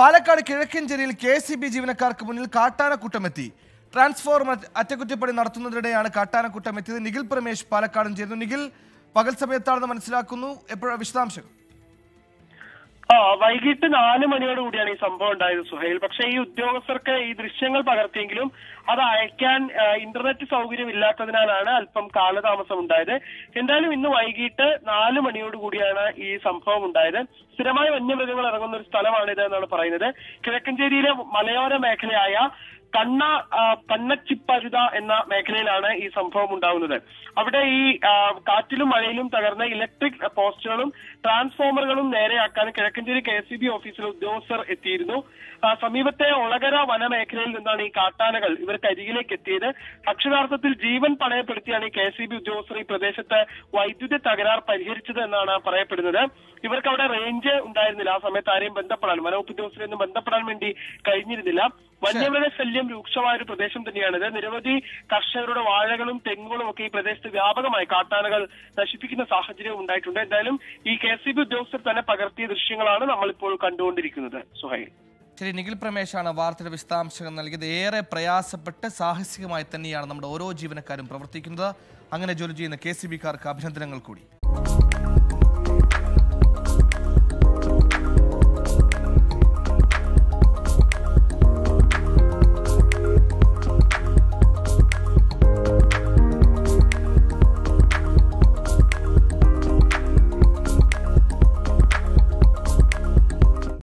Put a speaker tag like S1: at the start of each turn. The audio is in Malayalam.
S1: പാലക്കാട് കിഴക്കഞ്ചേരിയിൽ കെ സി ബി ജീവനക്കാർക്ക് മുന്നിൽ കാട്ടാനക്കൂട്ടമെത്തി ട്രാൻസ്ഫോർമർ അറ്റകുറ്റപ്പണി നടത്തുന്നതിനിടെയാണ് കാട്ടാനക്കൂട്ടം എത്തിയത് നിഖിൽ പ്രമേഷ് പാലക്കാടും ചേരുന്നു നിഖിൽ പകൽ സമയത്താണെന്ന് മനസ്സിലാക്കുന്നു എപ്പോഴാണ് വിശദാംശങ്ങൾ
S2: ആ വൈകിട്ട് നാല് മണിയോട് കൂടിയാണ് ഈ സംഭവം ഉണ്ടായത് സുഹൈൽ പക്ഷേ ഈ ഉദ്യോഗസ്ഥർക്ക് ഈ ദൃശ്യങ്ങൾ പകർത്തിയെങ്കിലും അത് അയക്കാൻ ആ, ഇന്റർനെറ്റ് സൗകര്യം ഇല്ലാത്തതിനാലാണ് അല്പം കാലതാമസം ഉണ്ടായത് എന്തായാലും ഇന്ന് വൈകിട്ട് നാല് മണിയോട് കൂടിയാണ് ഈ സംഭവം ഉണ്ടായത് സ്ഥിരമായി വന്യമൃഗങ്ങൾ ഇറങ്ങുന്ന ഒരു സ്ഥലമാണിത് എന്നാണ് പറയുന്നത് കിഴക്കഞ്ചേരിയിലെ മലയോര മേഖലയായ കണ്ണ ആ, കണ്ണച്ചിപ്പരുത എന്ന മേഖലയിലാണ് ഈ സംഭവം ഉണ്ടാകുന്നത് അവിടെ ഈ ആ, കാറ്റിലും മഴയിലും തകർന്ന ഇലക്ട്രിക് പോസ്റ്റുകളും ട്രാൻസ്ഫോമറുകളും നേരെയാക്കാൻ കിഴക്കഞ്ചേരി കെ എസ് ബി ഓഫീസിലെ ഉദ്യോഗസ്ഥർ എത്തിയിരുന്നു ആ, സമീപത്തെ ഒളകര വനമേഖലയിൽ നിന്നാണ് ഈ കാട്ടാനകൾ ഇവർക്ക് അരികിലേക്ക് എത്തിയത് അക്ഷരാർത്ഥത്തിൽ ജീവൻ പണയപ്പെടുത്തിയാണ് ഈ കെ എസ് ബി ഉദ്യോഗസ്ഥർ ഈ പ്രദേശത്ത് വൈദ്യുതി തകരാർ പരിഹരിച്ചത് എന്നാണ് പറയപ്പെടുന്നത് ഇവർക്ക് അവിടെ റേഞ്ച് ഉണ്ടായിരുന്നില്ല ആ സമയത്ത് ആരെയും ബന്ധപ്പെടാൻ വനവകുപ്പ് ഉദ്യോഗസ്ഥരെയൊന്നും ബന്ധപ്പെടാൻ വേണ്ടി കഴിഞ്ഞിരുന്നില്ല വന്യമൃഗ ശല്യം രൂക്ഷമായ ഒരു പ്രദേശം തന്നെയാണിത് നിരവധി കർഷകരുടെ വാഴകളും തെങ്ങുകളും ഒക്കെ ഈ പ്രദേശത്ത് വ്യാപകമായി കാട്ടാനകൾ നശിപ്പിക്കുന്ന സാഹചര്യം ഉണ്ടായിട്ടുണ്ട് എന്തായാലും ഈ കെ സി ബി ഉദ്യോഗസ്ഥർ തന്നെ പകർത്തിയ ദൃശ്യങ്ങളാണ് നമ്മളിപ്പോൾ കണ്ടുകൊണ്ടിരിക്കുന്നത് സുഹൈൽ
S1: ശരി നിഖിൽ പ്രമേശാണ് വാർത്തയുടെ വിശദാംശങ്ങൾ നൽകിയത് ഏറെ പ്രയാസപ്പെട്ട് സാഹസികമായി തന്നെയാണ് നമ്മുടെ ഓരോ ജീവനക്കാരും പ്രവർത്തിക്കുന്നത് അങ്ങനെ ജോലി ചെയ്യുന്ന കെ സി ബിക്കാർക്ക് അഭിനന്ദനങ്ങൾ കൂടി